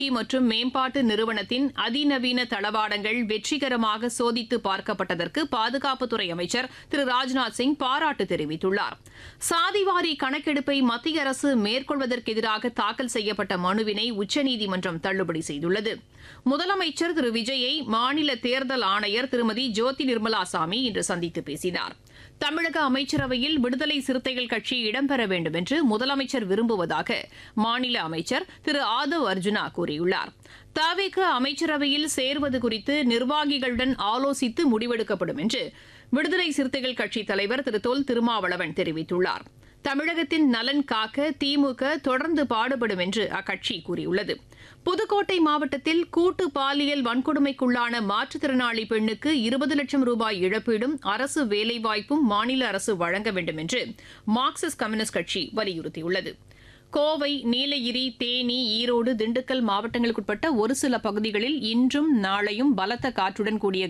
மற்றும் மேம்பாட்டு நிறுவனத்தின் அதிநவீன தளவாடங்கள் வெற்றிகரமாக சோதித்து பார்க்கப்பட்டதற்கு பாதுகாப்புத்துறை அமைச்சர் திரு ராஜ்நாத் சிங் பாராட்டு தெரிவித்துள்ளார் சாதிவாரி கணக்கெடுப்பை மத்திய அரசு மேற்கொள்வதற்கு எதிராக தாக்கல் செய்யப்பட்ட மனுவினை உச்சநீதிமன்றம் தள்ளுபடி செய்துள்ளது முதலமைச்சர் திரு விஜயை மாநில தேர்தல் ஆணையர் திருமதி ஜோதி நிர்மலா சாமி இன்று சந்தித்து பேசினார் தமிழக அமைச்சரவையில் விடுதலை சிறுத்தைகள் கட்சி இடம்பெற வேண்டும் என்று முதலமைச்சர் விரும்புவதாக மாநில அமைச்சர் திரு ஆதவ் அர்ஜுனா கூறியுள்ளார் தவிக அமைச்சரவையில் சேர்வது குறித்து நிர்வாகிகளுடன் ஆலோசித்து முடிவெடுக்கப்படும் என்று விடுதலை சிறுத்தைகள் கட்சித் தலைவர் திரு தொல் திருமாவளவன் தெரிவித்துள்ளார் தமிழகத்தின் நலன் காக்க திமுக தொடர்ந்து பாடுபடும் என்று அக்கட்சி கூறியுள்ளது புதுக்கோட்டை மாவட்டத்தில் கூட்டு பாலியல் வன்கொடுமைக்குள்ளான மாற்றுத்திறனாளி பெண்ணுக்கு இருபது லட்சம் ரூபாய் இழப்பீடும் அரசு வேலைவாய்ப்பும் மாநில அரசு வழங்க வேண்டும் என்று மார்க்சிஸ்ட் கம்யூனிஸ்ட் கட்சி வலியுறுத்தியுள்ளது கோவை நீலகிரி தேனி ஈரோடு திண்டுக்கல் மாவட்டங்களுக்குட்பட்ட ஒரு சில பகுதிகளில் இன்றும் நாளையும் பலத்த காற்றுடன் கூடிய